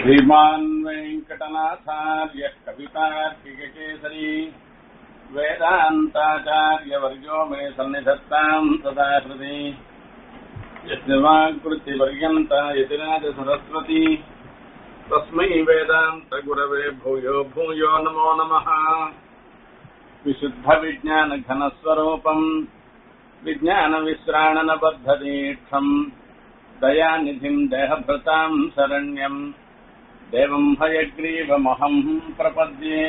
श्रीमान् वेङ्कटनाथार्यः कवितार्किककेसरी वेदान्ताचार्यवर्यो मे सन्निधत्ताम् सदा हृदि यस्य वाक्कृतिपर्यन्ता यतिराजसरस्वती तस्मै वेदान्तगुरवे भूयो भूयो नमो नमः विशुद्धविज्ञानघनस्वरूपम् विज्ञानविश्राणनबद्धदीक्षम् दयानिधिम् देहभृताम् शरण्यम् देवम् हयग्रीवमहम् प्रपद्ये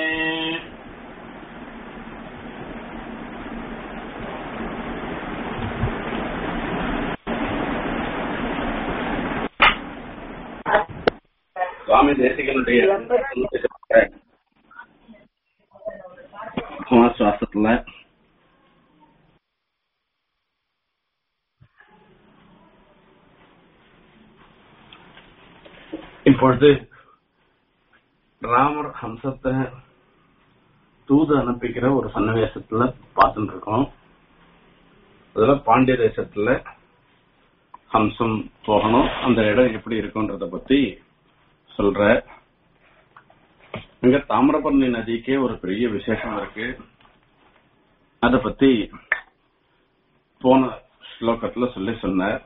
சுவாமி தேசிகனுடைய சுவாசத்துல இப்பொழுது ராமர் ஹம்சத்தை தூது அனுப்பிக்கிற ஒரு சன்னிவேசத்துல பார்த்துட்டு இருக்கோம் அதுல பாண்டிய தேசத்துல ஹம்சம் போகணும் அந்த இடம் எப்படி இருக்குன்றத பத்தி சொல்ற அங்க தாமிரபரணி நதிக்கே ஒரு பெரிய விசேஷம் இருக்கு அத பத்தி போன ஸ்லோகத்துல சொல்லி சொன்னார்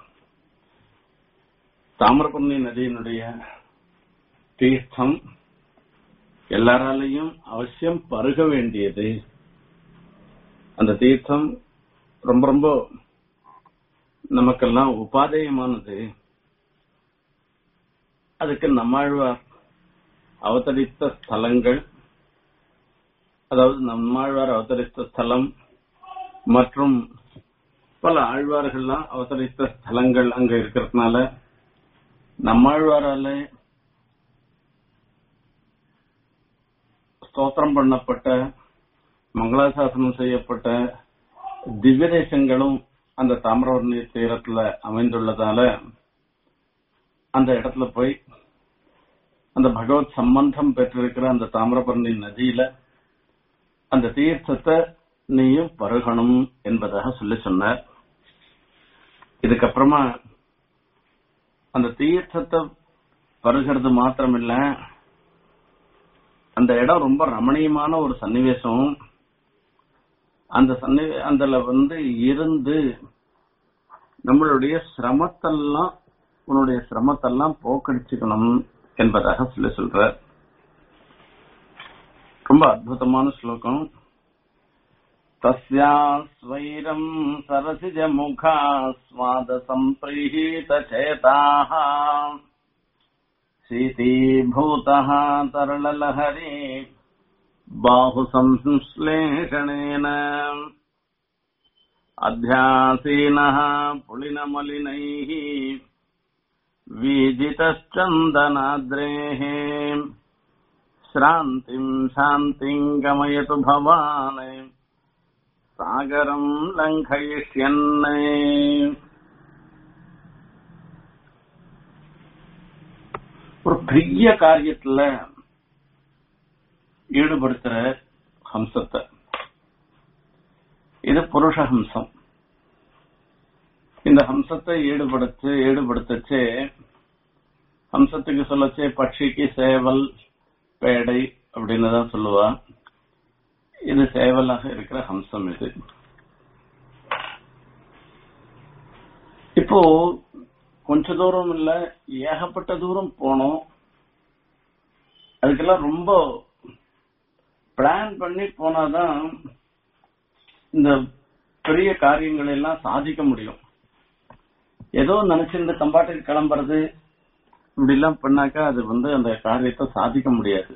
தாமிரபரணி நதியினுடைய தீர்த்தம் எல்லாராலையும் அவசியம் பருக வேண்டியது அந்த தீர்த்தம் ரொம்ப ரொம்ப நமக்கெல்லாம் உபாதேயமானது அதுக்கு நம்மாழ்வார் அவதரித்த ஸ்தலங்கள் அதாவது நம்மாழ்வார் அவதரித்த ஸ்தலம் மற்றும் பல ஆழ்வார்கள்லாம் அவதரித்த ஸ்தலங்கள் அங்க இருக்கிறதுனால நம்மாழ்வாரால ஸ்தோத்திரம் பண்ணப்பட்ட மங்களாசாசனம் செய்யப்பட்ட திவ்ய தேசங்களும் அந்த தாமிரவர்ணி தீரத்துல அமைந்துள்ளதால அந்த இடத்துல போய் அந்த பகவத் சம்பந்தம் பெற்றிருக்கிற அந்த தாமிரபரணி நதியில அந்த தீர்த்தத்தை நீயும் பருகணும் என்பதாக சொல்லி சொன்னார் இதுக்கப்புறமா அந்த தீர்த்தத்தை பருகிறது மாத்திரமில்ல அந்த இடம் ரொம்ப ரமணீயமான ஒரு சன்னிவேசம் அந்த சன்னி அதுல வந்து இருந்து நம்மளுடைய சிரமத்தெல்லாம் உன்னுடைய சிரமத்தெல்லாம் போக்கடிச்சுக்கணும் என்பதாக சொல்லி சொல்ற ரொம்ப அற்புதமான ஸ்லோகம் தஸ்யாஸ்வைரம் சரசிஜ முகா ஸ்வாத சம்பிரீத சேதாக शीतीभूतः तरललहरी बाहुसंश्लेषणेन अध्यासीनः पुलिनमलिनैः वीजितश्चन्दनाद्रेः श्रान्तिम् शान्तिम् गमयतु भवान् सागरम् लङ्घयिष्यन् ஒரு பெரிய காரியத்துல ஈடுபடுத்துற ஹம்சத்தை இது புருஷ ஹம்சம் இந்த ஹம்சத்தை ஈடுபடுத்து ஈடுபடுத்தச்சே ஹம்சத்துக்கு சொல்லச்சே பட்சிக்கு சேவல் பேடை அப்படின்னு தான் சொல்லுவா இது சேவலாக இருக்கிற ஹம்சம் இது இப்போ கொஞ்ச தூரம் இல்ல ஏகப்பட்ட தூரம் போனோம் அதுக்கெல்லாம் ரொம்ப பிளான் பண்ணி போனாதான் இந்த பெரிய காரியங்களை எல்லாம் சாதிக்க முடியும் ஏதோ நினைச்சிருந்த தம்பாட்டுக்கு கிளம்புறது இப்படி எல்லாம் பண்ணாக்கா அது வந்து அந்த காரியத்தை சாதிக்க முடியாது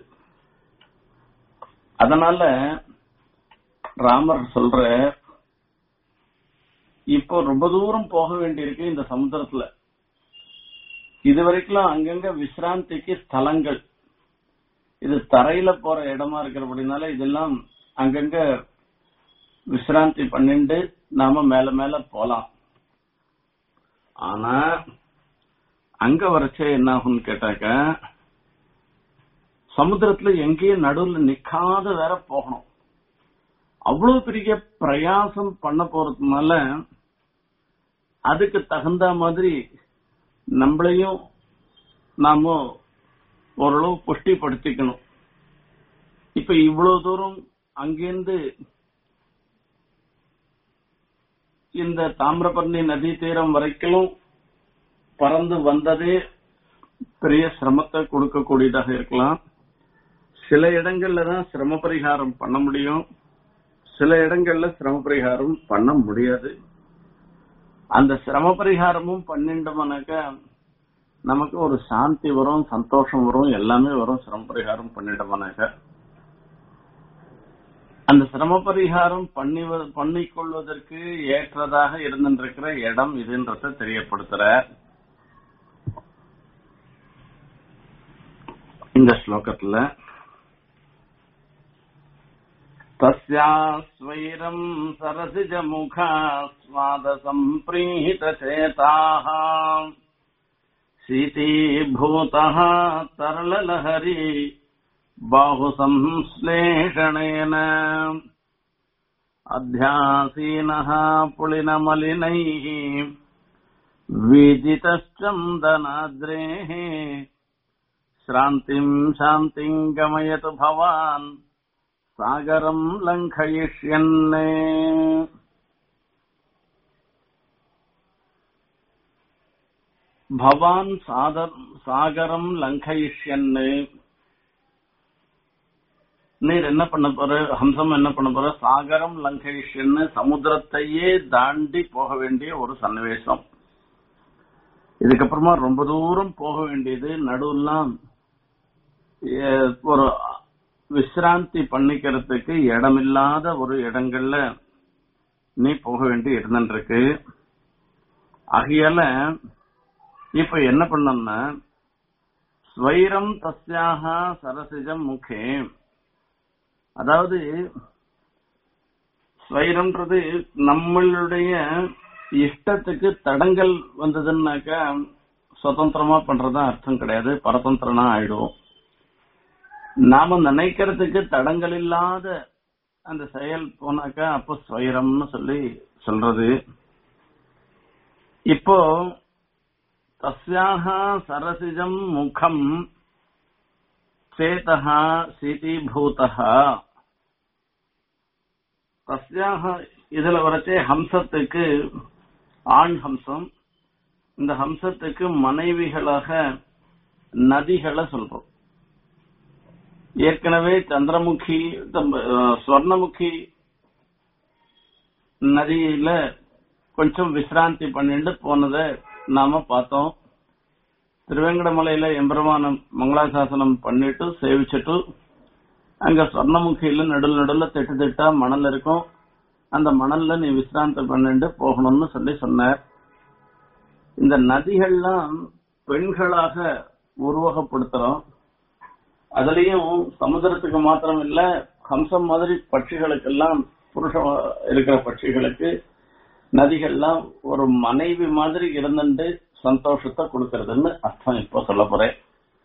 அதனால ராமர் சொல்ற இப்போ ரொம்ப தூரம் போக வேண்டியிருக்கு இந்த சமுத்திரத்துல இது வரைக்கும் அங்கங்க விசிராந்திக்கு ஸ்தலங்கள் இது தரையில போற இடமா இருக்கிறபடினால இதெல்லாம் அங்கங்க விசிராந்தி பண்ணிட்டு நாம மேல மேல போலாம் ஆனா அங்க வரைச்சே என்ன ஆகும்னு கேட்டாக்க சமுத்திரத்துல எங்கேயும் நடுவுல நிக்காத வேற போகணும் அவ்வளவு பெரிய பிரயாசம் பண்ண போறதுனால அதுக்கு தகுந்த மாதிரி நம்மளையும் நாம ஓரளவு புஷ்டிப்படுத்திக்கணும் இப்ப இவ்வளவு தூரம் அங்கிருந்து இந்த தாமிரபரணி நதி தீரம் வரைக்கும் பறந்து வந்ததே பெரிய சிரமத்தை கொடுக்கக்கூடியதாக இருக்கலாம் சில இடங்கள்ல தான் சிரம பரிகாரம் பண்ண முடியும் சில இடங்கள்ல சிரம பரிகாரம் பண்ண முடியாது அந்த சிரம பரிகாரமும் பண்ணிட்டோம்னாக்க நமக்கு ஒரு சாந்தி வரும் சந்தோஷம் வரும் எல்லாமே வரும் சிரம பரிகாரம் பண்ணிட்டோம்னாக்க அந்த சிரம பரிகாரம் பண்ணி பண்ணிக்கொள்வதற்கு ஏற்றதாக இருந்திருக்கிற இடம் இதுன்றத தெரியப்படுத்துற இந்த ஸ்லோகத்துல तस्यास्वैरम् सरसिजमुखा स्वादसम्प्रीतचेताः शीतीभूतः तरललहरी बाहुसंश्लेषणेन अध्यासीनः पुलिनमलिनैः विजितश्चन्दनाद्रेः श्रान्तिम् शान्तिम् गमयतु भवान् सागरम् लङ्घयिष्यन् भवान् सादर சாகரம் லங்கயிஷ்யன்னு நீர் என்ன பண்ண போற ஹம்சம் என்ன பண்ண போற சாகரம் லங்கயிஷ்யன்னு சமுத்திரத்தையே தாண்டி போக வேண்டிய ஒரு சன்னிவேசம் இதுக்கப்புறமா ரொம்ப தூரம் போக வேண்டியது நடுவெல்லாம் ஒரு விசிராந்தி பண்ணிக்கிறதுக்கு இடமில்லாத ஒரு இடங்கள்ல நீ போக வேண்டி இருந்துருக்கு ஆகையால இப்ப என்ன பண்ணோம்னா ஸ்வைரம் தஸ்யாக சரசிஜம் முகே அதாவது ஸ்வைரம்ன்றது நம்மளுடைய இஷ்டத்துக்கு தடங்கள் வந்ததுன்னாக்கா சுதந்திரமா பண்றதா அர்த்தம் கிடையாது பரதந்திரனா ஆயிடும் நாம நினைக்கிறதுக்கு தடங்கள் இல்லாத அந்த செயல் போனாக்கா அப்போ ஸ்வைரம்னு சொல்லி சொல்றது இப்போ தஸ்யாக சரசிஜம் முகம் சேதா சீதீபூதா தஸ்யாக இதுல வரச்சே ஹம்சத்துக்கு ஆண் ஹம்சம் இந்த ஹம்சத்துக்கு மனைவிகளாக நதிகளை சொல்றோம் ஏற்கனவே சந்திரமுகி ஸ்வர்ணமுகி நதியில கொஞ்சம் விசிராந்தி பண்ணிட்டு போனதை நாம பார்த்தோம் திருவேங்கடமலையில எம்பெருமானம் மங்களாசாசனம் பண்ணிட்டு சேவிச்சுட்டு அங்க சொர்ணமுகியில நடுவில் நடுவில் திட்டு திட்டா மணல் இருக்கும் அந்த மணல்ல நீ விசிராந்தம் பண்ணிட்டு போகணும்னு சொல்லி சொன்னார் இந்த நதிகள்லாம் பெண்களாக உருவகப்படுத்துறோம் அதுலயும் சமுதிரத்துக்கு மாத்திரம் இல்ல ஹம்சம் மாதிரி பட்சிகளுக்கெல்லாம் புருஷ இருக்கிற பட்சிகளுக்கு நதிகள்லாம் ஒரு மனைவி மாதிரி இருந்துட்டு சந்தோஷத்தை கொடுக்கறதுன்னு அர்த்தம் இப்போ சொல்ல போறேன்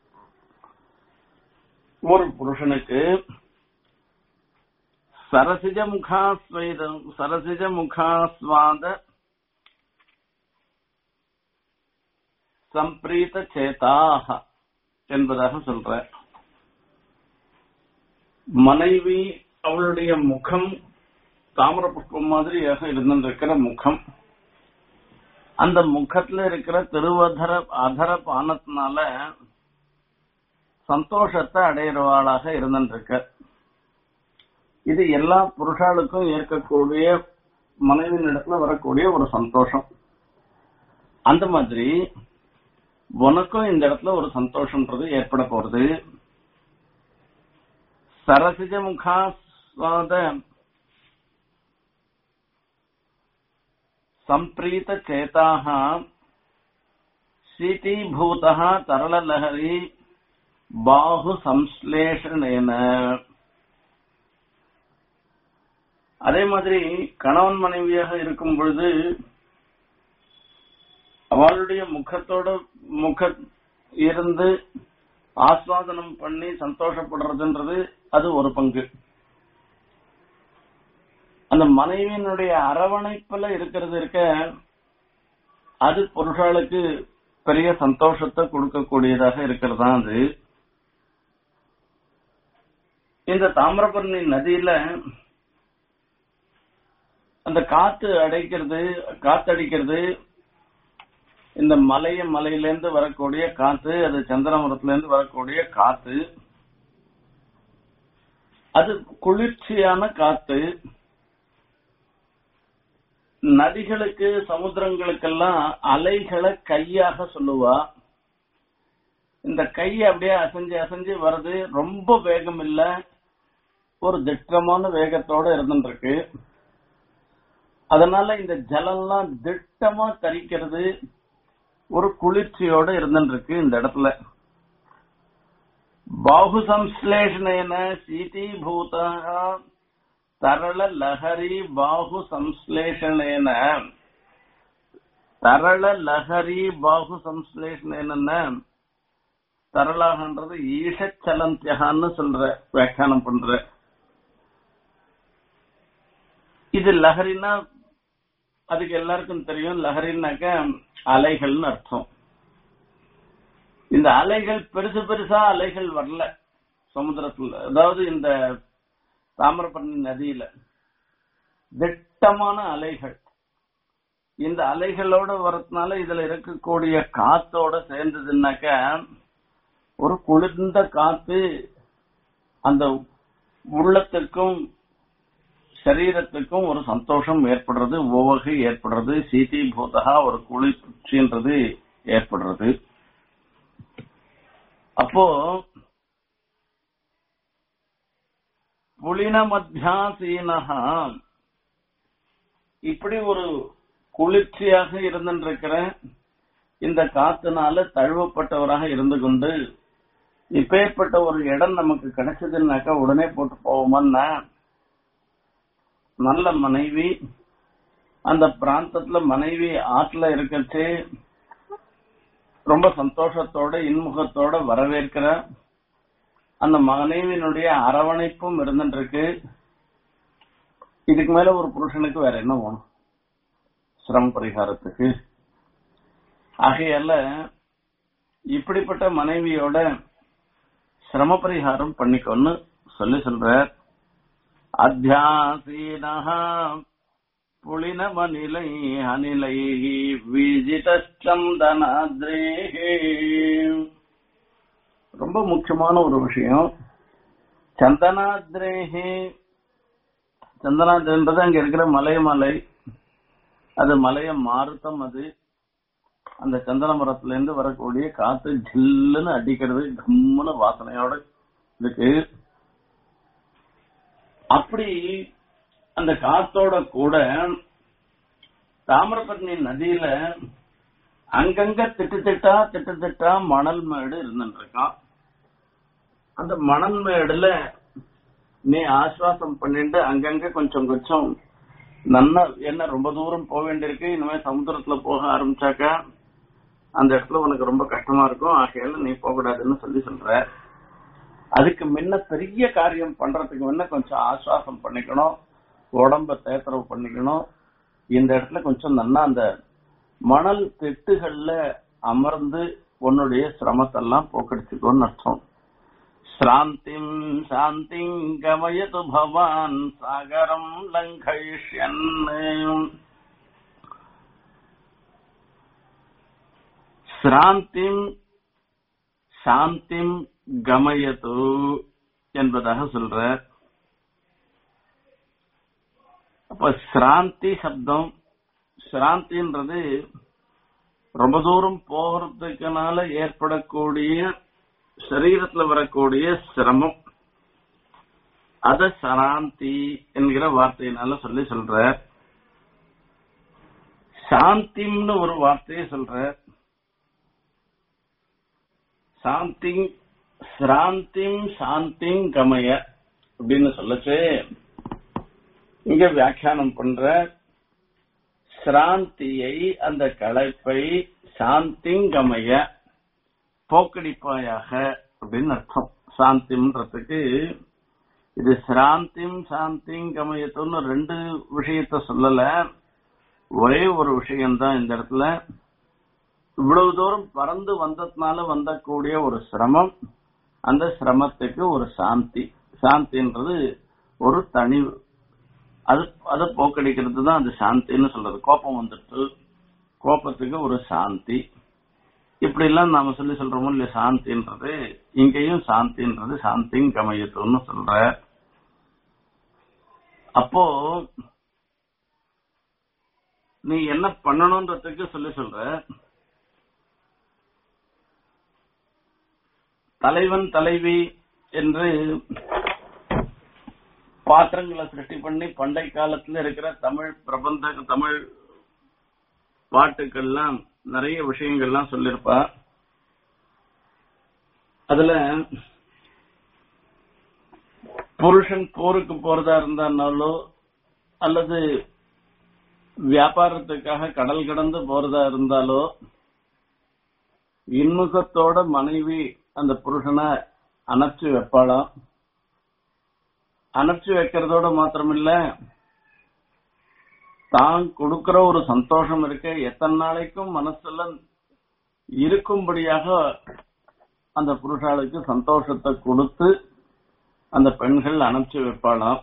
ஒரு புருஷனுக்கு சரசிஜ முகாஸ்வைதம் சரசிஜ முகாஸ்வாத சம்பிரீத சேதாக என்பதாக சொல்ற மனைவி அவளுடைய முகம் தாமர புஷ்பம் மாதிரியாக இருந்திருக்கிற முகம் அந்த முகத்துல இருக்கிற திருவதர அதர பானத்தினால சந்தோஷத்தை அடையிறவாளாக இருந்திருக்க இது எல்லா புருஷாளுக்கும் ஏற்கக்கூடிய மனைவியின் இடத்துல வரக்கூடிய ஒரு சந்தோஷம் அந்த மாதிரி உனக்கும் இந்த இடத்துல ஒரு சந்தோஷம்ன்றது ஏற்பட போறது சரசிஜ முகாஸ்வாத சம்பிரீத சேதாக சீதீபூத தரளலஹரி பாகு சம்ஸ்லேஷனேன அதே மாதிரி கணவன் மனைவியாக இருக்கும் பொழுது அவளுடைய முகத்தோட முக இருந்து ஆஸ்வாதனம் பண்ணி சந்தோஷப்படுறதுன்றது அது ஒரு பங்கு அந்த மனைவியினுடைய அரவணைப்புல இருக்கிறது இருக்க அது புருஷாளுக்கு பெரிய சந்தோஷத்தை கொடுக்கக்கூடியதாக இருக்கிறது தான் அது இந்த தாமிரபரணி நதியில அந்த காத்து அடைக்கிறது காத்தடிக்கிறது இந்த மலைய மலையிலேருந்து வரக்கூடிய காத்து அது சந்திரமரத்துல இருந்து வரக்கூடிய காத்து அது குளிர்ச்சியான காத்து நதிகளுக்கு சமுத்திரங்களுக்கெல்லாம் அலைகளை கையாக சொல்லுவா இந்த கை அப்படியே அசைஞ்சு அசைஞ்சு வருது ரொம்ப வேகம் இல்ல ஒரு திட்டமான வேகத்தோட இருந்துருக்கு அதனால இந்த ஜலம்லாம் திட்டமா தரிக்கிறது ஒரு குளிர்ச்சியோட இருந்துருக்கு இந்த இடத்துல பாகு சம்ஸ்லேஷன சீதீபூத தரள லஹரி பாகு சம்ஸ்லேஷன தரள லஹரி பாகு சம்ஸ்லேஷன தரளாகன்றது ஈஷச்சலந்தியகான்னு சொல்ற வியாக்கியானம் பண்ற இது லஹரின்னா அதுக்கு எல்லாருக்கும் தெரியும் லஹரின்னாக்க அலைகள்னு அர்த்தம் இந்த அலைகள் பெருசு பெருசா அலைகள் வரல சமுத்திரத்துல அதாவது இந்த தாமிரபரணி நதியில திட்டமான அலைகள் இந்த அலைகளோட வரதுனால இதுல இருக்கக்கூடிய காத்தோட சேர்ந்ததுன்னாக்க ஒரு குளிர்ந்த காத்து அந்த உள்ளத்துக்கும் சரீரத்துக்கும் ஒரு சந்தோஷம் ஏற்படுறது ஓவகை ஏற்படுறது சீதி பூதகா ஒரு குளிர்ச்சின்றது ஏற்படுறது அப்போ புலின மத்தியாசீனகா இப்படி ஒரு குளிர்ச்சியாக இருந்திருக்கிற இந்த காத்துனால தழுவப்பட்டவராக இருந்து கொண்டு இப்பேற்பட்ட ஒரு இடம் நமக்கு கிடைச்சதுன்னாக்கா உடனே போட்டு போவோமான்னா நல்ல மனைவி அந்த பிராந்தத்துல மனைவி ஆற்றுல இருக்கச்சு ரொம்ப சந்தோஷத்தோட இன்முகத்தோட வரவேற்கிற அந்த மனைவியினுடைய அரவணைப்பும் இருந்துருக்கு இதுக்கு மேல ஒரு புருஷனுக்கு வேற என்ன வேணும் சிரம பரிகாரத்துக்கு ஆகையால இப்படிப்பட்ட மனைவியோட சிரம பரிகாரம் பண்ணிக்கோன்னு சொல்லி சொல்ற அத்தியாசீனா புளினமநிலை அநிலை விஜிதந்தனாத்ரே ரொம்ப முக்கியமான ஒரு விஷயம் சந்தனாத்ரேஹே சந்தனாத்ரன்றது அங்க இருக்கிற மலை மலை அது மலைய மாறுத்தம் அது அந்த சந்தன மரத்துல இருந்து வரக்கூடிய காத்து ஜில்லுன்னு அடிக்கிறது கம்முன்னு வாசனையோட இருக்கு அப்படி அந்த காத்தோட கூட தாமிரபரணி நதியில அங்கங்க திட்டு திட்டா திட்டு திட்டா மணல் மேடு இருந்துட்டு இருக்கான் அந்த மணல் மேடுல நீ ஆஸ்வாசம் பண்ணிட்டு அங்கங்க கொஞ்சம் கொஞ்சம் நல்லா என்ன ரொம்ப தூரம் போக வேண்டியிருக்கு இனிமே சமுத்திரத்துல போக ஆரம்பிச்சாக்கா அந்த இடத்துல உனக்கு ரொம்ப கஷ்டமா இருக்கும் ஆகையால நீ போகக்கூடாதுன்னு சொல்லி சொல்ற அதுக்கு முன்ன பெரிய காரியம் பண்றதுக்கு முன்ன கொஞ்சம் ஆஸ்வாசம் பண்ணிக்கணும் உடம்ப தேத்தரவு பண்ணிக்கணும் இந்த இடத்துல கொஞ்சம் நல்லா அந்த மணல் திட்டுகள்ல அமர்ந்து உன்னுடைய சிரமத்தெல்லாம் போக்கடிச்சுக்கோன்னு அர்த்தம் சாந்திம் சாந்திங் கமயது பவான் சாகரம் லங்கயிஷ்யன் சிராந்திம் சாந்திம் கமயது என்பதாக சொல்ற அப்ப சிராந்தி சப்தம் சிராந்தின்றது ரொம்ப தூரம் போகிறதுக்குனால ஏற்படக்கூடிய சரீரத்துல வரக்கூடிய சிரமம் அத சராந்தி என்கிற வார்த்தையினால சொல்லி சொல்ற சாந்திம்னு ஒரு வார்த்தையை சொல்ற சாந்திங் சிராந்திம் சாந்திங் கமய அப்படின்னு சொல்லச்சு இங்க வியாக்கியானம் பண்ற சிராந்தியை அந்த களைப்பை சாந்திங்கமய போக்கடிப்பாயாக அப்படின்னு அர்த்தம் சாந்திம்ன்றதுக்கு இது சிராந்திம் சாந்திங் கமயத்துன்னு ரெண்டு விஷயத்த சொல்லல ஒரே ஒரு விஷயம்தான் இந்த இடத்துல இவ்வளவு தூரம் பறந்து வந்ததுனால வந்தக்கூடிய ஒரு சிரமம் அந்த சிரமத்துக்கு ஒரு சாந்தி சாந்தின்றது ஒரு தனி அது அதை போக்கடிக்கிறது தான் அது சாந்தின்னு சொல்றது கோபம் வந்துட்டு கோபத்துக்கு ஒரு சாந்தி இப்படி எல்லாம் நாம சொல்லி சொல்றோமோ இல்லையா சாந்தின்றது இங்கேயும் சாந்தின்றது சாந்திங் கமயத்துன்னு சொல்ற அப்போ நீ என்ன பண்ணணும்ன்றதுக்கு சொல்லி சொல்ற தலைவன் தலைவி என்று பாத்திரங்களை சிருஷ்டி பண்ணி பண்டை காலத்துல இருக்கிற தமிழ் பிரபந்த தமிழ் பாட்டுக்கள்லாம் நிறைய விஷயங்கள்லாம் சொல்லியிருப்பா அதுல புருஷன் போருக்கு போறதா இருந்தாலோ அல்லது வியாபாரத்துக்காக கடல் கடந்து போறதா இருந்தாலோ இன்முகத்தோட மனைவி அந்த புருஷனை அணைச்சு வைப்பாளாம் அணைச்சு வைக்கிறதோட மாத்திரமில்ல தான் கொடுக்கிற ஒரு சந்தோஷம் இருக்க எத்தனை நாளைக்கும் மனசுல இருக்கும்படியாக அந்த புருஷாளுக்கு சந்தோஷத்தை கொடுத்து அந்த பெண்கள் அனுப்பிச்சு வைப்பாளாம்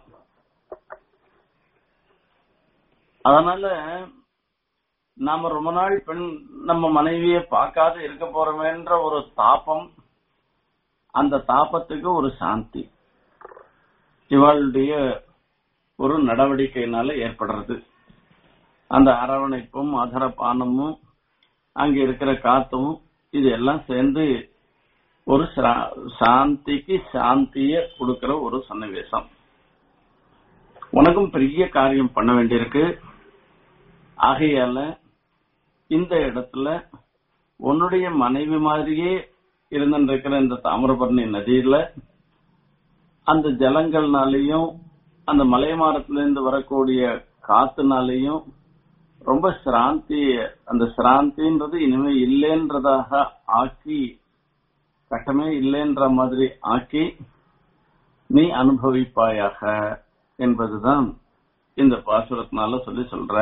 அதனால நாம ரொம்ப நாள் பெண் நம்ம மனைவியை பார்க்காத இருக்க போறோமேன்ற ஒரு தாபம் அந்த தாபத்துக்கு ஒரு சாந்தி இவளுடைய ஒரு நடவடிக்கையினால ஏற்படுறது அந்த அரவணைப்பும் அதரபானமும் அங்க இருக்கிற காத்தும் இது எல்லாம் சேர்ந்து ஒரு சாந்திக்கு சாந்திய கொடுக்கிற ஒரு சன்னிவேசம் உனக்கும் பெரிய காரியம் பண்ண வேண்டியிருக்கு ஆகையால இந்த இடத்துல உன்னுடைய மனைவி மாதிரியே இருந்திருக்கிற இந்த தாமிரபரணி நதியில அந்த ஜலங்கள்னாலையும் அந்த மலைமாரத்திலிருந்து வரக்கூடிய காத்துனாலையும் ரொம்ப சிராந்தி அந்த சிராந்தின்றது இனிமே இல்லைன்றதாக ஆக்கி கட்டமே இல்லைன்ற மாதிரி ஆக்கி நீ அனுபவிப்பாயாக என்பதுதான் இந்த பாசுரத்தினால சொல்லி சொல்ற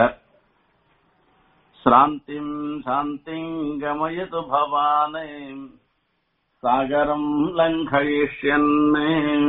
ஸ்ராந்திம் சாந்திங் கமயது பவானே சாகரம் லங்கயிஷ்யன்னே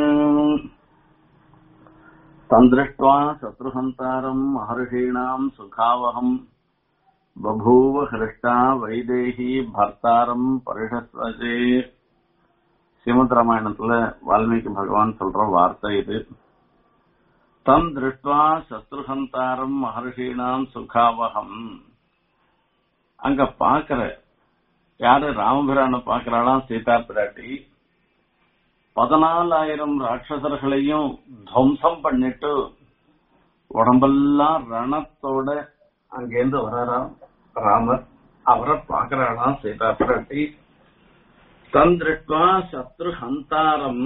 தந்திருஷ்டுவா சத்ருஹந்தாரம் மகர்ஷீணாம் சுகாவகம் பபூவ ஹிருஷ்டா வைதேகி பர்த்தாரம் பரிஷஸ்வஜே ஸ்ரீமத் ராமாயணத்துல வால்மீகி பகவான் சொல்ற வார்த்தை இது தம் திருஷ்டுவா சத்ருஹந்தாரம் மகர்ஷீணாம் சுகாவகம் அங்க பாக்குற யாரு ராமபிரான பாக்குறாளாம் சீதா பிராட்டி பதினாலாயிரம் ராட்சசர்களையும் துவம்சம் பண்ணிட்டு உடம்பெல்லாம் ரணத்தோட அங்கேருந்து வராராம் ராமர் அவரை பாக்குறாளாம் சீதா பிராட்டி தந்திருஷ்டுவா சத்ரு ஹந்தாரம்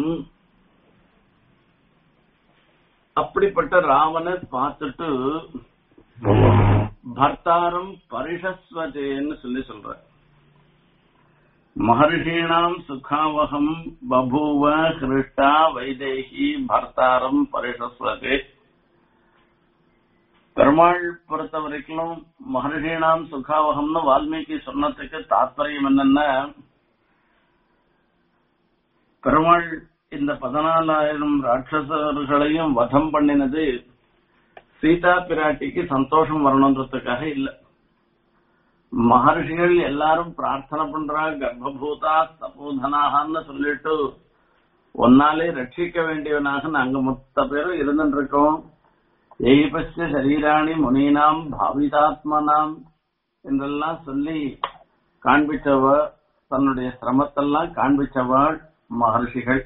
அப்படிப்பட்ட ராமனை பார்த்துட்டு பர்த்தாரம் பரிஷஸ்வதேன்னு சொல்லி சொல்ற மகர்ஷீணாம் சுகாவகம் பபூவ ஹிருஷ்டா வைதேகி பர்த்தாரம் பரிஷஸ்வதே பெருமாள் பொறுத்த வரைக்கும் மகர்ஷீணாம் சுகாவகம்னு வால்மீகி சொன்னதுக்கு தாத்பரியம் என்னன்னா பெருமாள் இந்த பதினாலாயிரம் ராட்சசர்களையும் வதம் பண்ணினது சீதா பிராட்டிக்கு சந்தோஷம் வரணுன்றதுக்காக இல்ல மகர்ஷிகள் எல்லாரும் பிரார்த்தனை பண்றா கர்ப்பபூதா தபோதனாகன்னு சொல்லிட்டு ஒன்னாலே ரட்சிக்க வேண்டியவனாக நாங்க மொத்த பேரும் இருந்துட்டு இருக்கோம் எய்பஸ்ய சரீராணி முனீனாம் பாவிதாத்மனாம் என்றெல்லாம் சொல்லி காண்பிச்சவ தன்னுடைய சிரமத்தெல்லாம் காண்பிச்சவாள் மகர்ஷிகள்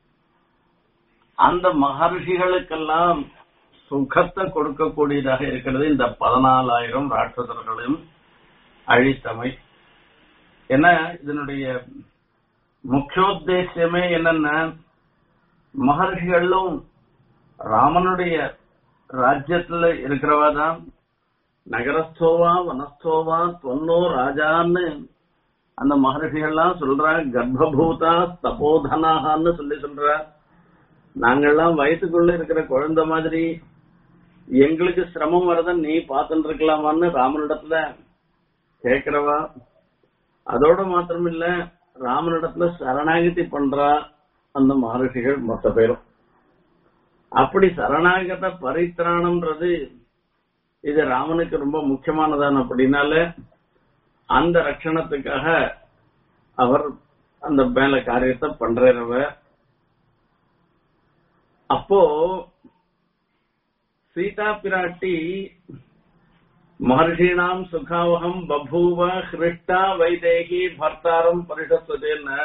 அந்த மகர்ஷிகளுக்கெல்லாம் சுகத்தை கொடுக்கக்கூடியதாக இருக்கிறது இந்த பதினாலாயிரம் ராட்சசர்களையும் அழித்தமை ஏன்னா இதனுடைய முக்கியோத்தேசியமே என்னன்னா மகர்ஷிகளும் ராமனுடைய ராஜ்யத்துல இருக்கிறவா தான் நகரஸ்தோவா வனஸ்தோவா தொன்னோ ராஜான்னு அந்த மகர்ஷிகள்லாம் சொல்றா கர்ப்பபூதா தபோதனாகான்னு சொல்லி சொல்ற நாங்கெல்லாம் வயசுக்குள்ள இருக்கிற குழந்தை மாதிரி எங்களுக்கு சிரமம் வரத நீ பார்த்துட்டு இருக்கலாமான்னு ராமனிடத்துல கேக்குறவா அதோட மாத்திரம் இல்ல ராமனிடத்துல சரணாகதி பண்றா அந்த மகர்ஷிகள் மொத்த பேரும் அப்படி சரணாகத பரித்ராணம்ன்றது இது ராமனுக்கு ரொம்ப முக்கியமானதான அப்படின்னால அந்த ரட்சணத்துக்காக அவர் அந்த மேல காரியத்தை பண்றவர் அப்போ சீதா பிராட்டி மகர்ஷிணாம் சுகாவகம் பபூவ ஹிருஷ்டா வைதேகி பர்த்தாரம் பரிஷத்துதேன்னு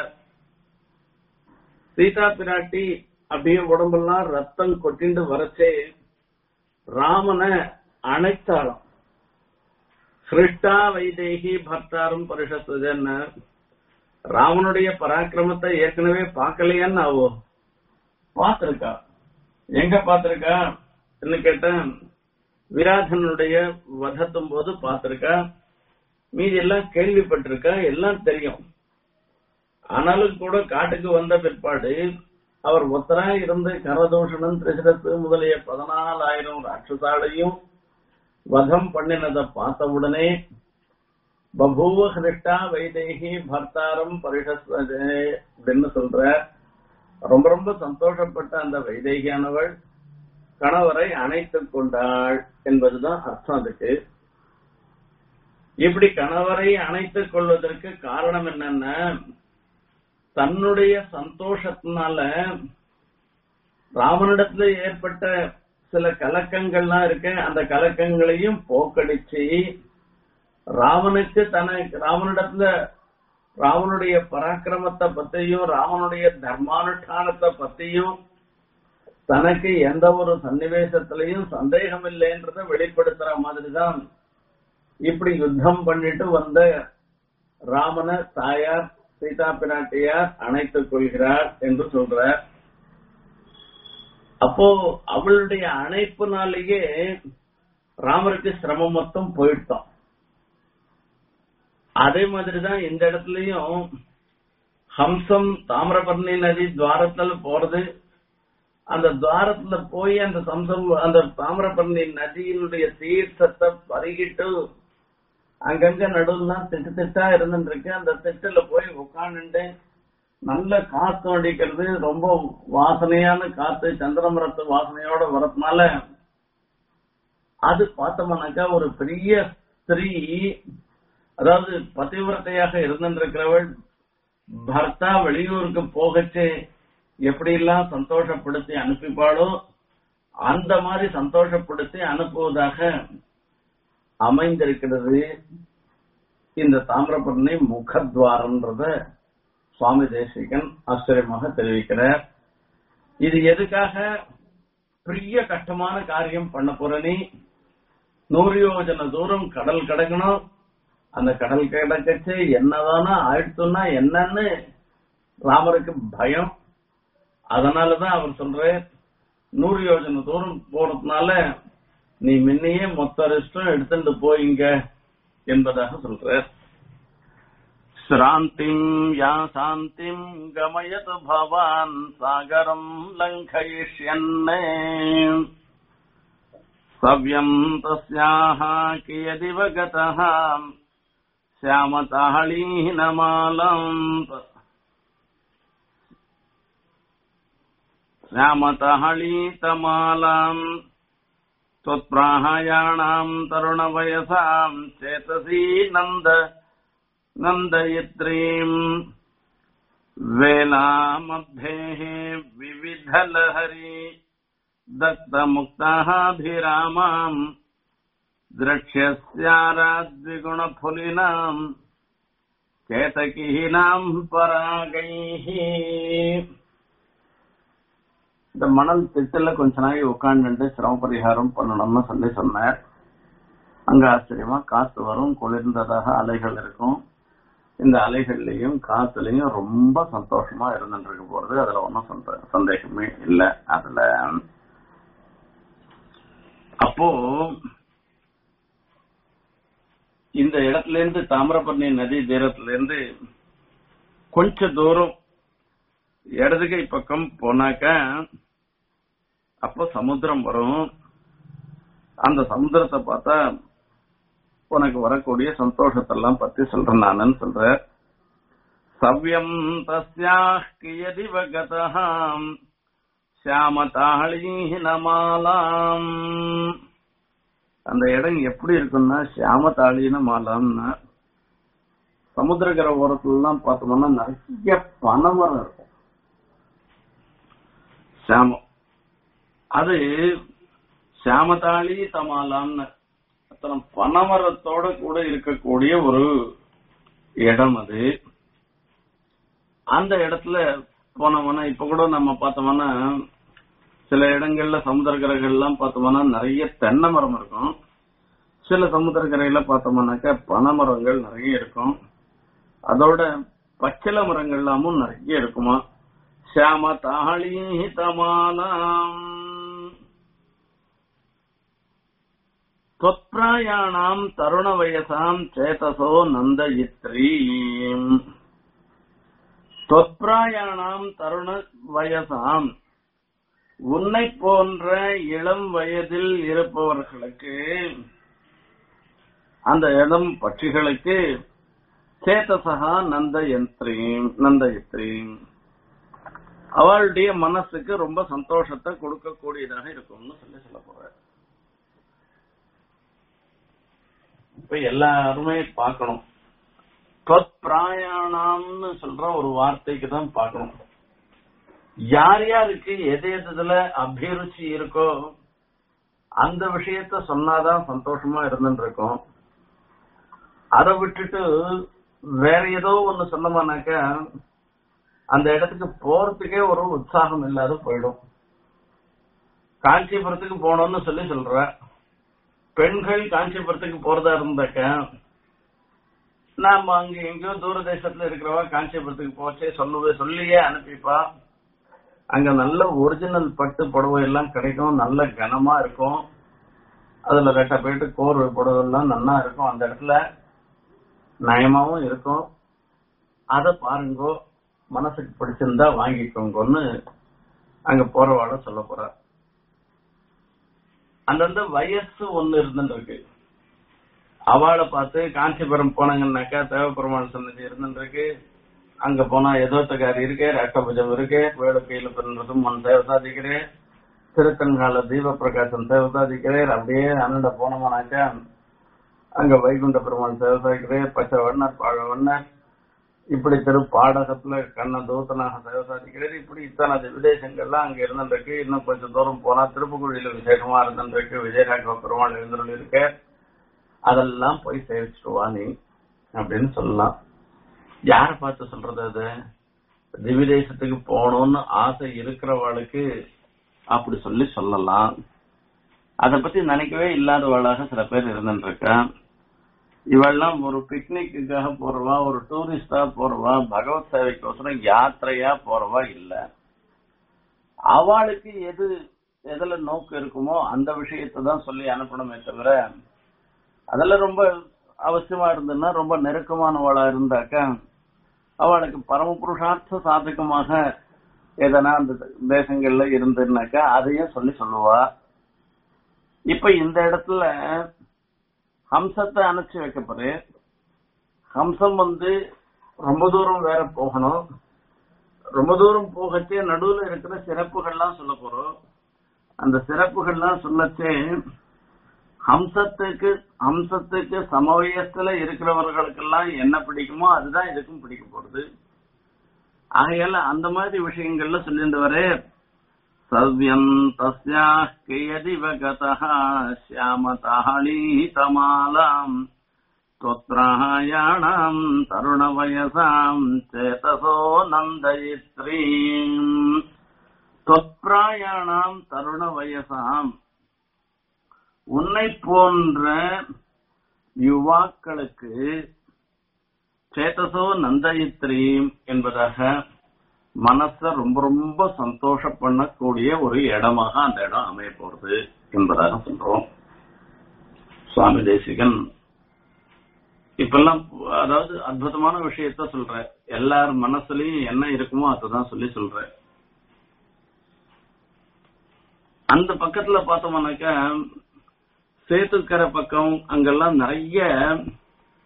சீதா பிராட்டி அப்படியே உடம்பெல்லாம் ரத்தம் கொட்டிண்டு வரச்சே ராமனை அணைத்தாளாம் ஹிருஷ்டா வைதேகி பர்த்தாரம் பரிஷத்துதேன்னு ராமனுடைய பராக்கிரமத்தை ஏற்கனவே பார்க்கலையான்னு ஆவோ பார்த்திருக்கா எங்க பார்த்திருக்கா என்ன கேட்டேன் விராதனுடைய வதத்தும் போது பார்த்திருக்கா மீதி எல்லாம் கேள்விப்பட்டிருக்கா எல்லாம் தெரியும் ஆனாலும் கூட காட்டுக்கு வந்த பிற்பாடு அவர் ஒத்தரா இருந்து கரதூஷணம் திரிசரத்து முதலிய பதினாலாயிரம் ராட்சசாலையும் வதம் பண்ணினதை பார்த்த உடனே பபூவ ஹிருஷ்டா வைதேகி பர்த்தாரம் பரிஷஸ்வதே அப்படின்னு சொல்ற ரொம்ப ரொம்ப சந்தோஷப்பட்ட அந்த வைதேகியானவள் கணவரை அணைத்துக் கொண்டாள் என்பதுதான் அர்த்தம் அதுக்கு இப்படி கணவரை அணைத்துக் கொள்வதற்கு காரணம் என்னன்னா தன்னுடைய சந்தோஷத்தினால ராமனிடத்துல ஏற்பட்ட சில கலக்கங்கள்லாம் இருக்கு அந்த கலக்கங்களையும் போக்கடிச்சு ராமனுக்கு தன ராமனிடத்துல ராவனுடைய பராக்கிரமத்தை பத்தியும் ராமனுடைய தர்மானுஷ்டானத்தை பத்தியும் தனக்கு எந்த ஒரு சன்னிவேசத்திலையும் சந்தேகம் இல்லைன்றத வெளிப்படுத்துற மாதிரிதான் இப்படி யுத்தம் பண்ணிட்டு வந்த ராமன தாயார் சீதா பிராட்டியார் அணைத்துக் கொள்கிறார் என்று சொல்றார் அப்போ அவளுடைய அணைப்புனாலேயே ராமருக்கு சிரமம் மொத்தம் போயிட்டோம் அதே மாதிரிதான் இந்த இடத்துலயும் ஹம்சம் தாமிரபரணி நதி துவாரத்துல போறது அந்த துவாரத்துல போய் அந்த சம்சம் அந்த தாமிரபரணி நதியினுடைய தீர்த்தத்தை பருகிட்டு அங்கங்க நடுவுலாம் திட்டு திட்டா இருந்துட்டு இருக்கு அந்த திட்டுல போய் உட்காந்துட்டு நல்ல காத்து அடிக்கிறது ரொம்ப வாசனையான காத்து சந்திரமரத்து வாசனையோட வரதுனால அது பார்த்தோம்னாக்கா ஒரு பெரிய ஸ்திரீ அதாவது பதிவிரத்தையாக இருந்திருக்கிறவள் பர்த்தா வெளியூருக்கு போகச்சு எப்படி எல்லாம் சந்தோஷப்படுத்தி அனுப்பிப்பாளோ அந்த மாதிரி சந்தோஷப்படுத்தி அனுப்புவதாக அமைந்திருக்கிறது இந்த தாமிரபரணி முகத்வாரம்ன்றத சுவாமி தேசிகன் ஆச்சரியமாக தெரிவிக்கிறார் இது எதுக்காக பெரிய கஷ்டமான காரியம் பண்ண போற நீ நூறு யோஜன தூரம் கடல் கிடக்கணும் அந்த கடல் கிடக்கச்சு என்னதானா ஆயிடுத்துன்னா என்னன்னு ராமருக்கு பயம் அதனாலதான் அவர் சொல்ற நூறு யோஜனை தூரம் போறதுனால நீ முன்னையே மொத்த ரெஸ்டும் எடுத்துட்டு போயிங்க என்பதாக சொல்ற ஸ்ராந்திம் யா சாந்திம் கமயது பவான் சாகரம் லங்கயிஷ்யன்னே சவ்யம் தஸ்யாः கியதிவ गतः श्यामताहळीनमालम् श्यामतहळीतमालाम् त्वत्प्राहायाणाम् तरुणवयसाम् चेतसी नन्द नन्दयित्रीम् वेलामध्येः विविधलहरी दत्तमुक्ताभिरामाम् द्रक्ष्यस्याराद्विगुणफुलिनाम् கேதகினாம் பராகைஹி இந்த மணல் திட்டுல கொஞ்ச நாள் உட்காந்துட்டு சிரம பரிகாரம் பண்ணணும்னு சொல்லி சொன்னார் அங்க ஆச்சரியமா காத்து வரும் குளிர்ந்ததாக அலைகள் இருக்கும் இந்த அலைகள்லயும் காத்துலயும் ரொம்ப சந்தோஷமா இருந்துட்டு இருக்க போறது அதுல ஒன்றும் சந்தேகமே இல்லை அதுல அப்போ இந்த இடத்துல இருந்து தாமிரபரணி நதி தீரத்துல இருந்து கொஞ்ச தூரம் இடது கை பக்கம் போனாக்க அப்போ சமுத்திரம் வரும் அந்த சமுத்திரத்தை பார்த்தா உனக்கு வரக்கூடிய சந்தோஷத்தெல்லாம் பத்தி சொல்றேன் நானு சொல்ற சவ்யம் தஸ்யாஹ் கியதிவ கதஹாம் சியாமதாளீனமாலாம் அந்த இடம் எப்படி இருக்குன்னா சியாமதாளீன மாலாம்னா சமுத்திரக்கரை ஓரத்துல எல்லாம் பார்த்தோம்னா நிறைய பனைமரம் இருக்கும் சாமம் அது சாமதாளி தமாலான்னு அத்தனை பனைமரத்தோட கூட இருக்கக்கூடிய ஒரு இடம் அது அந்த இடத்துல போனோம்னா இப்ப கூட நம்ம பார்த்தோம்னா சில இடங்கள்ல சமுத்திரக்கரைகள்லாம் பார்த்தோம்னா நிறைய தென்னை மரம் இருக்கும் சில சமுத்திரக்கரையில பார்த்தோம்னாக்கா பனைமரங்கள் நிறைய இருக்கும் அதோட பச்சில மரங்கள் எல்லாமும் நிறைய இருக்குமா ஷியாம தாளி தமாலாம் தொற்பிராயாணாம் தருண வயசாம் சேதசோ நந்தயித்ரீம் தொற்பிராயாணாம் தருண வயசாம் உன்னை போன்ற இளம் வயதில் இருப்பவர்களுக்கு அந்த இளம் பட்சிகளுக்கு சேதசகா நந்தயந்திரீம் நந்தயத்ரீம் அவளுடைய மனசுக்கு ரொம்ப சந்தோஷத்தை கொடுக்கக்கூடியதாக இருக்கும்னு சொல்லி சொல்ல போற இப்ப எல்லாருமே பார்க்கணும் தொற்பிராயாணம்னு சொல்ற ஒரு வார்த்தைக்கு தான் பார்க்கணும் யார் யாருக்கு எது எதுல அபிருச்சி இருக்கோ அந்த விஷயத்த சொன்னாதான் சந்தோஷமா இருந்துட்டு இருக்கும் அதை விட்டுட்டு வேற ஏதோ ஒண்ணு சொன்னோம்னாக்கா அந்த இடத்துக்கு போறதுக்கே ஒரு உற்சாகம் இல்லாத போயிடும் காஞ்சிபுரத்துக்கு போனோம்னு சொல்லி சொல்ற பெண்கள் காஞ்சிபுரத்துக்கு போறதா இருந்தாக்க நாம அங்க எங்கேயோ தூர தேசத்துல இருக்கிறவா காஞ்சிபுரத்துக்கு போச்சே சொல்லுவே சொல்லியே அனுப்பிப்பா அங்க நல்ல ஒரிஜினல் பட்டு புடவை எல்லாம் கிடைக்கும் நல்ல கனமா இருக்கும் அதுல ரெட்ட போயிட்டு கோர்வை புடவை எல்லாம் நல்லா இருக்கும் அந்த இடத்துல நயமாவும் இருக்கும் அத பாருங்கோ மனசுக்கு பிடிச்சிருந்தா வாங்கிக்கோங்கன்னு அங்க போறவாட சொல்ல போற அந்தந்த வயசு ஒண்ணு இருந்துட்டு இருக்கு அவளை பார்த்து காஞ்சிபுரம் போனாங்கன்னாக்கா தேவப்பெருமாள் சன்னதி இருந்துட்டு இருக்கு அங்க போனா எதோத்தக்காரி இருக்கு ரட்டபுஜம் இருக்கு வேடு கையில பிறந்ததும் மண் தேவதாதிக்கிறேன் திருத்தன்கால தீப பிரகாசம் தேவதாதிக்கிறேன் அப்படியே அண்ணண்ட போனோம்னாக்கா அங்க வைகுண்ட பெருமாள் தேவதாதிக்கிறேன் பச்சை வண்ணர் பாழ வண்ணர் இப்படி திரு பாடகத்துல கண்ண தூத்தனாக தேவதாதிக்கிறார் இப்படி இத்தனை விதேசங்கள்லாம் அங்க இருந்துருக்கு இன்னும் கொஞ்சம் தூரம் போனா திருப்புக்குழியில விசேஷமா இருந்துருக்கு விஜயராഘவ பெருமாள் எழுந்துள்ள இருக்க அதெல்லாம் போய் சேவிச்சுட்டு வா நீ அப்படின்னு சொல்லலாம் யார பார்த்து சொல்றது அது திவிதேசத்துக்கு போகணும்னு ஆசை இருக்கிறவளுக்கு அப்படி சொல்லி சொல்லலாம் அத பத்தி நினைக்கவே இல்லாதவளாக சில பேர் இருந்துட்டு இருக்கா இவெல்லாம் ஒரு பிக்னிக்குக்காக போறவா ஒரு டூரிஸ்டா போறவா பகவத் சேவைக்கோசரம் யாத்திரையா போறவா இல்ல அவளுக்கு எது எதுல நோக்கு இருக்குமோ அந்த விஷயத்தை தான் சொல்லி அனுப்பணுமே தவிர அதெல்லாம் ரொம்ப அவசியமா இருந்ததுன்னா ரொம்ப நெருக்கமானவளா இருந்தாக்கா அவளுக்கு பரம புருஷார்த்த சாதகமாக எதனா அந்த தேசங்கள்ல இருந்துனாக்கா அதையும் சொல்லி சொல்லுவா இப்ப இந்த இடத்துல ஹம்சத்தை அணைச்சு வைக்கப்படுது ஹம்சம் வந்து ரொம்ப தூரம் வேற போகணும் ரொம்ப தூரம் போகச்சே நடுவுல இருக்கிற சிறப்புகள்லாம் சொல்ல போறோம் அந்த சிறப்புகள்லாம் சொல்லச்சே ஹம்சத்துக்கு ஹம்சத்துக்கு சமவயத்துல இருக்கிறவர்களுக்கெல்லாம் என்ன பிடிக்குமோ அதுதான் இதுக்கும் பிடிக்க போறது ஆகையால அந்த மாதிரி விஷயங்கள்ல சொல்லிட்டு வரே சவ்யம் தஸ்யா கியதிவ கதः श्यामताळीतमालाम् त्वत्रायाणाम् तरुणवयसाम् चेतसो नन्दयित्रीम् त्वत्प्रायाणाम् तरुणवयसाम् உன்னை போன்ற யுவாக்களுக்கு சேதசோ நந்தயித்ரீம் என்பதாக மனச ரொம்ப ரொம்ப சந்தோஷ பண்ணக்கூடிய ஒரு இடமாக அந்த இடம் அமைய போறது என்பதாக சொல்றோம் சுவாமி தேசிகன் இப்பெல்லாம் அதாவது அற்புதமான விஷயத்த சொல்ற எல்லார் மனசுலயும் என்ன இருக்குமோ அதான் சொல்லி சொல்ற அந்த பக்கத்துல பார்த்தோம்னாக்கா சேத்துக்கரை பக்கம் அங்கெல்லாம் நிறைய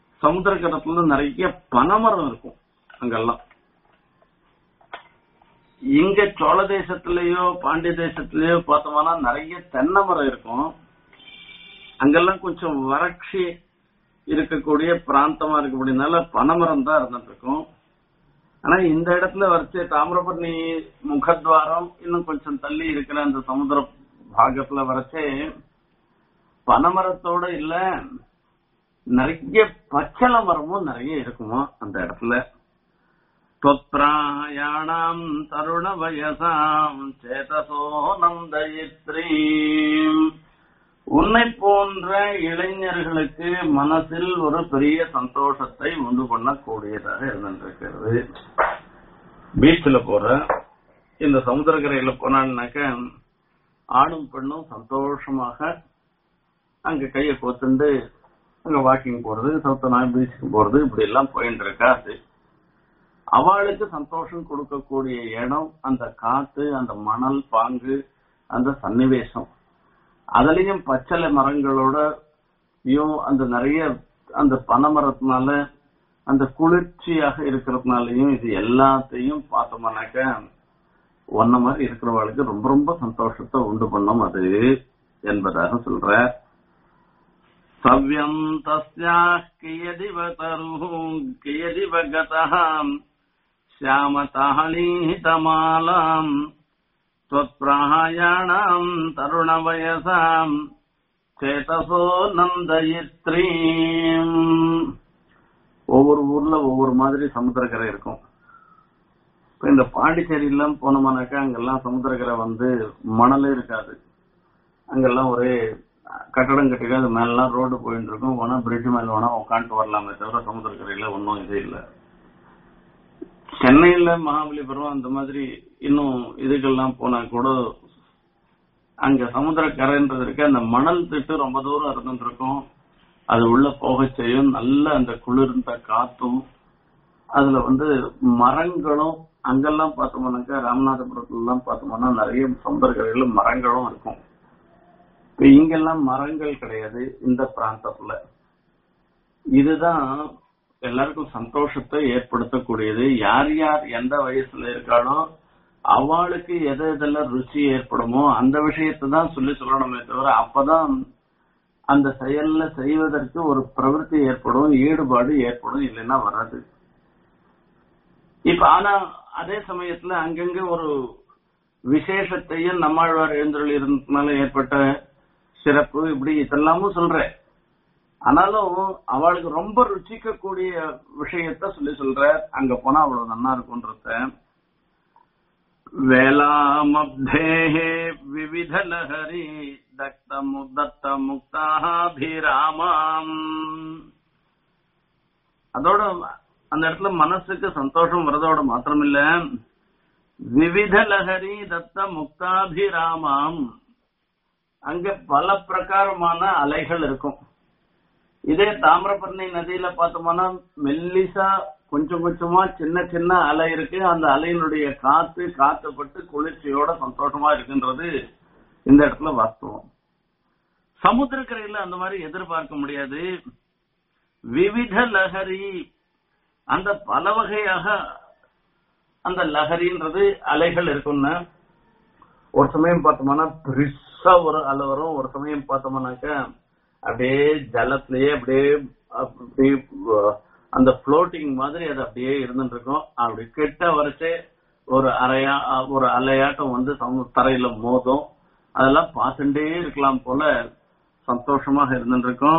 சமுத்திரக்கரத்துல நிறைய பனைமரம் இருக்கும் அங்கெல்லாம் இங்க சோழ தேசத்திலேயோ பாண்டிய தேசத்திலேயோ பார்த்தோம்னா நிறைய தென்னை மரம் இருக்கும் அங்கெல்லாம் கொஞ்சம் வறட்சி இருக்கக்கூடிய பிராந்தமா இருக்கு அப்படின்னால பனைமரம் தான் இருந்துட்டு இருக்கும் ஆனா இந்த இடத்துல வரைச்சு தாமிரபரணி முகத்வாரம் இன்னும் கொஞ்சம் தள்ளி இருக்கிற அந்த சமுத்திர பாகத்துல வரைச்சே பனைமரத்தோட இல்ல நிறைய பச்சளை மரமும் நிறைய இருக்குமா அந்த இடத்துல त्वत्रायाणाम् தருணவயசாம் சேதசோ நந்தயித்ரீம் உன்னை போன்ற இளைஞர்களுக்கு மனசில் ஒரு பெரிய சந்தோஷத்தை உண்டு பண்ணக்கூடியதாக இருந்திருக்கிறது பீச்சில் போற இந்த சமுத்திரக்கரையில போனான்னாக்க ஆணும் பெண்ணும் சந்தோஷமாக அங்க கைய கோத்துண்டு அங்க வாக்கிங் போறது சவுத்தனா பீச்சுக்கு போறது இப்படி எல்லாம் போயிட்டு இருக்காது அவளுக்கு சந்தோஷம் கொடுக்கக்கூடிய இடம் அந்த காத்து அந்த மணல் பாங்கு அந்த சன்னிவேசம் அதுலயும் பச்சளை மரங்களோட அந்த நிறைய அந்த பனைமரத்தினால அந்த குளிர்ச்சியாக இருக்கிறதுனாலயும் இது எல்லாத்தையும் பார்த்தோம்னாக்க ஒன்ன மாதிரி இருக்கிறவளுக்கு ரொம்ப ரொம்ப சந்தோஷத்தை உண்டு பண்ணும் அது என்பதாக சொல்ற சவ்யம் தஸ்யா கியதிவ தரு கியதிவ கதாம் श्यामताहलीहितमालाम् त्वत्प्रायाणाम् तरुणवयसाम् சேதசோ நந்தயித்ரீம் ஒவ்வொரு ஊர்ல ஒவ்வொரு மாதிரி சமுத்திரக்கரை இருக்கும் இப்ப இந்த பாண்டிச்சேரி எல்லாம் போனோம்னாக்கா அங்கெல்லாம் சமுத்திரக்கரை வந்து மணலே இருக்காது அங்கெல்லாம் ஒரே கட்டடம் கட்டிக்க அது மேலாம் ரோடு போயிட்டு இருக்கும் வேணா பிரிட்ஜ் மேல வேணா உட்காந்துட்டு வரலாமே தவிர சமுத்திரக்கரையில ஒன்றும் இது இல்லை சென்னையில மகாபலிபுரம் அந்த மாதிரி இன்னும் இதுக்கெல்லாம் போனா கூட அங்க சமுத்திரக்கரைன்றது இருக்கு அந்த மணல் திட்டு ரொம்ப தூரம் இருந்துட்டு இருக்கும் அது உள்ள போக செய்யும் நல்ல அந்த குளிர்ந்த காத்தும் அதுல வந்து மரங்களும் அங்கெல்லாம் பார்த்தோம்னாக்கா ராமநாதபுரத்துல எல்லாம் பார்த்தோம்னா நிறைய சமுத்திரக்கரையில மரங்களும் இருக்கும் இப்ப இங்கெல்லாம் மரங்கள் கிடையாது இந்த பிராந்தத்துல இதுதான் எல்லாருக்கும் சந்தோஷத்தை ஏற்படுத்தக்கூடியது யார் யார் எந்த வயசுல இருக்காளோ அவளுக்கு எது எதெல்லாம் ருச்சி ஏற்படுமோ அந்த விஷயத்தை தான் சொல்லி சொல்லணுமே தவிர அப்பதான் அந்த செயல்ல செய்வதற்கு ஒரு பிரவൃத்தி ஏற்படும் ஈடுபாடு ஏற்படும் இல்லைன்னா வராது இப்ப ஆனா அதே சமயத்துல அங்கங்க ஒரு விசேஷத்தையும் நம்மாழ்வார் எழுந்தருள் இருந்ததுனால ஏற்பட்ட சிறப்பு இப்படி இதெல்லாமும் சொல்றேன் ஆனாலும் அவளுக்கு ரொம்ப ருச்சிக்கக்கூடிய விஷயத்த சொல்லி சொல்ற அங்க போனா அவ்வளவு நல்லா இருக்கும்ன்றத வேளாமப்தேஹே விவித லஹரி தக்த முத்தத்த முக்தாபிராமாம் அதோட அந்த இடத்துல மனசுக்கு சந்தோஷம் வரதோட மாத்திரமில்ல விவித லஹரி தத்த முக்தாபிராமாம் அங்க பல பிரகாரமான அலைகள் இருக்கும் இதே தாமிரபரணி நதியில பார்த்தோம்னா மெல்லிசா கொஞ்சம் கொஞ்சமா சின்ன சின்ன அலை இருக்கு அந்த அலையினுடைய காத்து காத்துப்பட்டு குளிர்ச்சியோட சந்தோஷமா இருக்குன்றது இந்த இடத்துல வாஸ்தவம் சமுத்திரக்கரையில அந்த மாதிரி எதிர்பார்க்க முடியாது விவித லஹரி அந்த பல வகையாக அந்த லஹரின்றது அலைகள் இருக்கும்னா ஒரு சமயம் பார்த்தோம்னா பெருசா ஒரு அலை வரும் ஒரு சமயம் பார்த்தோம்னாக்க அப்படியே ஜலத்திலேயே அப்படியே அப்படியே அந்த ஃப்ளோட்டிங் மாதிரி அது அப்படியே இருந்துட்டு இருக்கும் அப்படி கிட்ட வரைச்சே ஒரு அரையா ஒரு அலையாட்டம் வந்து சமு- தரையில மோதும் அதெல்லாம் பார்த்துட்டே இருக்கலாம் போல சந்தோஷமாக இருந்துட்டு இருக்கும்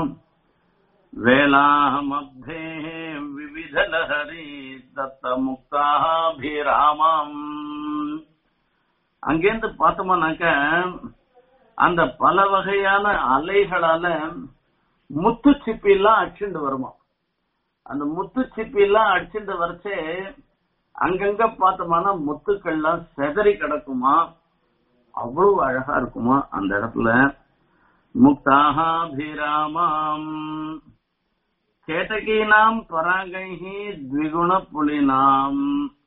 வேளாமப்தே விவித லஹரி தத்த முக்தாபிராமம் அங்கேருந்து பார்த்தோம்னாக்க அந்த பல வகையான அலைகளால முத்து சிப்பி எல்லாம் அடிச்சுட்டு வருமா அந்த முத்து சிப்பி எல்லாம் அடிச்சுட்டு வரைச்சே அங்கங்க பார்த்தோம்னா முத்துக்கள்லாம் செதறி கிடக்குமா அவ்வளவு அழகா இருக்குமா அந்த இடத்துல முக்தாபிராமாம் கேட்டகீனாம் பராகைஹி த்விகுண புலினாம்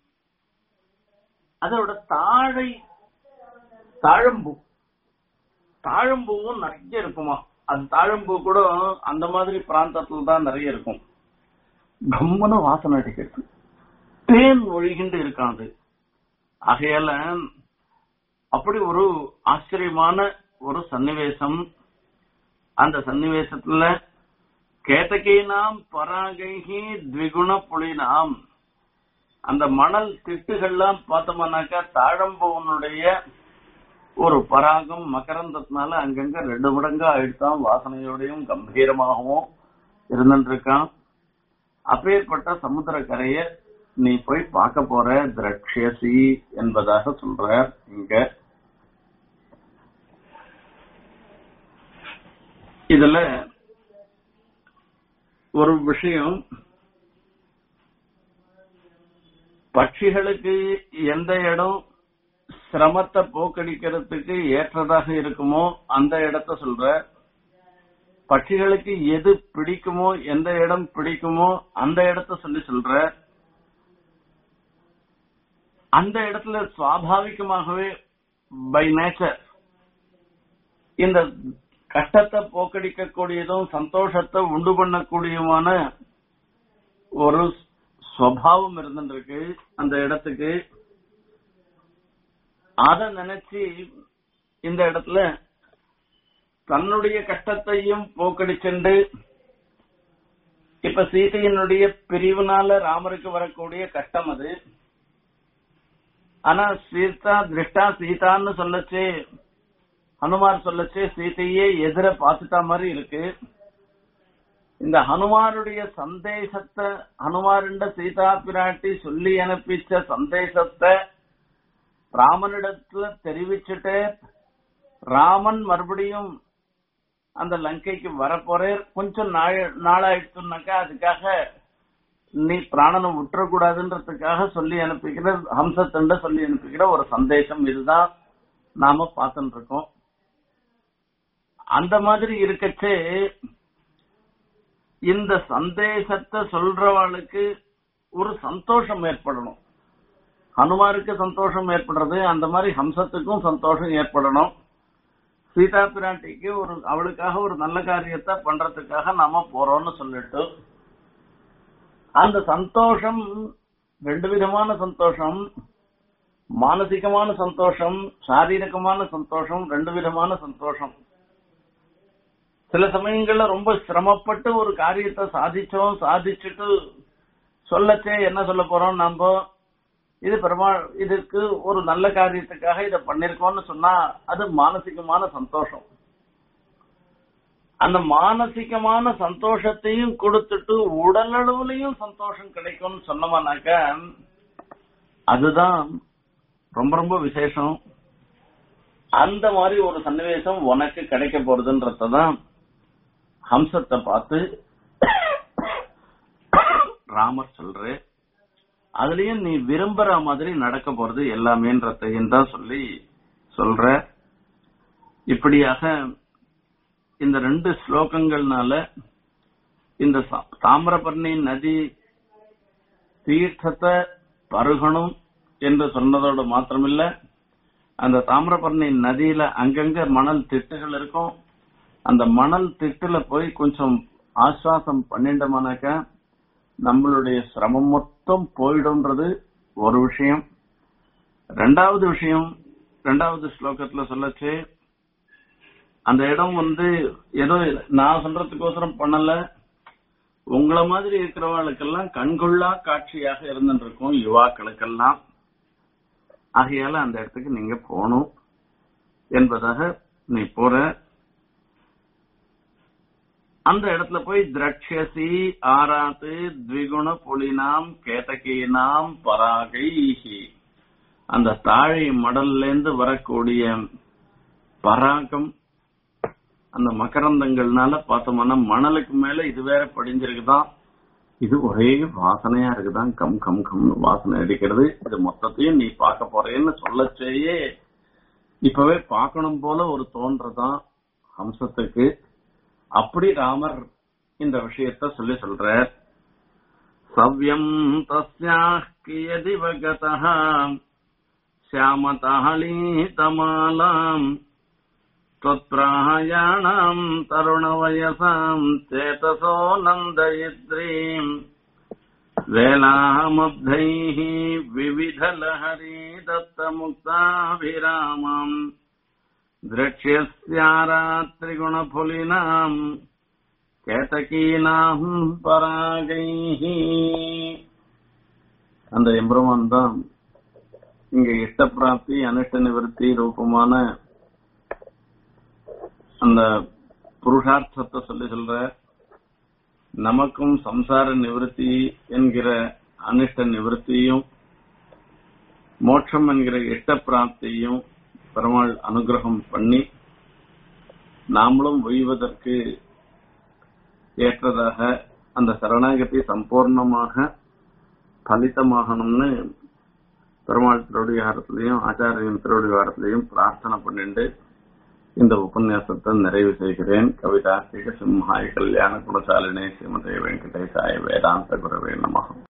அதோட தாழை தாழம்பூ தாழம்பூவும் நிறைய இருக்குமா அது தாழம்பூ கூட அந்த மாதிரி பிராந்தத்துல தான் நிறைய இருக்கும் கம்மன வாசனை அடிக்கிறது தேன் ஒழுகிண்டு இருக்காது ஆகையால அப்படி ஒரு ஆச்சரியமான ஒரு சன்னிவேசம் அந்த சன்னிவேசத்துல கேதகீனாம் பராகைகி த்விகுண புலினாம் அந்த மணல் திட்டுகள்லாம் பார்த்தோம்னாக்கா தாழம்பூவனுடைய ஒரு பராகம் மகரந்தத்தினால அங்கங்க ரெண்டு மடங்கா ஆயிடுத்தான் வாசனையோடையும் கம்பீரமாகவும் இருந்துருக்கான் அப்பேற்பட்ட சமுத்திர கரைய நீ போய் பார்க்க போற திரட்சியசி என்பதாக சொல்ற இங்க இதுல ஒரு விஷயம் பட்சிகளுக்கு எந்த இடம் சிரமத்தை போக்கடிக்கிறதுக்கு ஏற்றதாக இருக்குமோ அந்த இடத்த சொல்ற பட்சிகளுக்கு எது பிடிக்குமோ எந்த இடம் பிடிக்குமோ அந்த இடத்த சொல்லி சொல்ற அந்த இடத்துல சுவாபாவிகமாகவே பை நேச்சர் இந்த கஷ்டத்தை போக்கடிக்கக்கூடியதும் சந்தோஷத்தை உண்டு பண்ணக்கூடியமான ஒரு சுவாவம் இருந்துருக்கு அந்த இடத்துக்கு அத நினைச்சு இந்த இடத்துல தன்னுடைய கஷ்டத்தையும் போக்கடிச்சுண்டு இப்ப சீதையினுடைய பிரிவுனால ராமருக்கு வரக்கூடிய கஷ்டம் அது ஆனா சீதா திருஷ்டா சீதான்னு சொல்லச்சு ஹனுமார் சொல்லச்சு சீதையே எதிர பார்த்துட்டா மாதிரி இருக்கு இந்த ஹனுமாருடைய சந்தேசத்தை ஹனுமாருண்ட சீதா பிராட்டி சொல்லி அனுப்பிச்ச சந்தேசத்தை ராமனிடத்துல தெரிவிச்சுட்டு ராமன் மறுபடியும் அந்த லங்கைக்கு வரப்போறே கொஞ்சம் நாளாயிடுச்சுனாக்கா அதுக்காக நீ பிராணனை விட்டுறக்கூடாதுன்றதுக்காக சொல்லி அனுப்பிக்கிற ஹம்சத்தண்ட சொல்லி அனுப்பிக்கிற ஒரு சந்தேசம் இதுதான் நாம பார்த்துட்டு இருக்கோம் அந்த மாதிரி இருக்கச்சே இந்த சந்தேசத்தை சொல்றவாளுக்கு ஒரு சந்தோஷம் ஏற்படணும் ஹனுமாருக்கு சந்தோஷம் ஏற்படுறது அந்த மாதிரி ஹம்சத்துக்கும் சந்தோஷம் ஏற்படணும் சீதா பிராட்டிக்கு ஒரு அவளுக்காக ஒரு நல்ல காரியத்தை பண்றதுக்காக நாம போறோம்னு சொல்லிட்டு அந்த சந்தோஷம் ரெண்டு விதமான சந்தோஷம் மானசிகமான சந்தோஷம் சாரீரிகமான சந்தோஷம் ரெண்டு விதமான சந்தோஷம் சில சமயங்கள்ல ரொம்ப சிரமப்பட்டு ஒரு காரியத்தை சாதிச்சோம் சாதிச்சுட்டு சொல்லச்சே என்ன சொல்ல போறோம் நாம இது பெருமா இதுக்கு ஒரு நல்ல காரியத்துக்காக இதை பண்ணிருக்கோம்னு சொன்னா அது மானசிகமான சந்தோஷம் அந்த மானசிகமான சந்தோஷத்தையும் கொடுத்துட்டு உடலளவுலயும் சந்தோஷம் கிடைக்கும்னு சொன்னோம்னாக்க அதுதான் ரொம்ப ரொம்ப விசேஷம் அந்த மாதிரி ஒரு சன்னிவேசம் உனக்கு கிடைக்க போறதுன்றதான் ஹம்சத்தை பார்த்து ராமர் சொல்ற அதுலயும் நீ விரும்புற மாதிரி நடக்க போறது எல்லாமேன்றதையும் தான் சொல்லி சொல்ற இப்படியாக இந்த ரெண்டு ஸ்லோகங்கள்னால இந்த தாமிரபரணி நதி தீர்த்தத்தை பருகணும் என்று சொன்னதோடு மாத்திரமில்ல அந்த தாமிரபரணி நதியில அங்கங்க மணல் திட்டுகள் இருக்கும் அந்த மணல் திட்டுல போய் கொஞ்சம் ஆஸ்வாசம் பண்ணிட்டோம்னாக்க நம்மளுடைய சிரமம் மொத்தம் போயிடும்ன்றது ஒரு விஷயம் ரெண்டாவது விஷயம் ரெண்டாவது ஸ்லோகத்துல சொல்லச்சு அந்த இடம் வந்து ஏதோ நான் சொல்றதுக்கோசரம் பண்ணல உங்களை மாதிரி இருக்கிறவர்களுக்கெல்லாம் கண்கொள்ளா காட்சியாக இருந்துருக்கும் யுவாக்களுக்கெல்லாம் ஆகையால அந்த இடத்துக்கு நீங்க போகணும் என்பதாக நீ போற அந்த இடத்துல போய் திரட்சசி ஆராத்து த்விகுண புலினாம் கேதகீனாம் பராகைஹி அந்த தாழை மடல்ல இருந்து வரக்கூடிய பராகம் அந்த மகரந்தங்கள்னால பார்த்தோம்னா மணலுக்கு மேல இது வேற படிஞ்சிருக்குதான் இது ஒரே வாசனையா இருக்குதான் கம் கம் கம்னு வாசனை அடிக்கிறது இது மொத்தத்தையும் நீ பார்க்க போறேன்னு சொல்லச்சேயே இப்பவே பார்க்கணும் போல ஒரு தோன்றதான் ஹம்சத்துக்கு அப்படி ராமர் இந்த விஷயத்த சொல்லி சொல்றார் சவ்யம் தஸ்யாஹ் கியதிவ கதः श्यामताहलीतमालाम् त्वत्प्राहयाणाम् तरुणवयसाम् चेतसो नन्दयित्रीम् वेलामब्धैः विविधलहरी दत्तमुक्ताभिरामम् द्रक्ष्यस्यारात्रिगुणफुलिनाम् கேதகீனாம் பராகைஹி அந்த எம்பெருமான் தான் இங்க இஷ்ட பிராப்தி அனிஷ்ட நிவர்த்தி ரூபமான அந்த புருஷார்த்தத்தை சொல்லி சொல்ற நமக்கும் சம்சார நிவர்த்தி என்கிற அனிஷ்ட நிவர்த்தியும் மோட்சம் என்கிற இஷ்ட பிராப்தியும் பெருமாள் அனுகிரகம் பண்ணி நாமளும் ஒய்வதற்கு ஏற்றதாக அந்த சரணாகதி சம்பூர்ணமாக பலிதமாகணும்னு பெருமாள் திருவடிகாரத்திலையும் ஆச்சாரியன் திருவடிகாரத்திலையும் பிரார்த்தனை பண்ணிட்டு இந்த உபன்யாசத்தை நிறைவு செய்கிறேன் கவிதா சிம்ஹாய் கல்யாண குணசாலினே ஸ்ரீமதே வெங்கடேசாய வேதாந்த குரவே நமகம்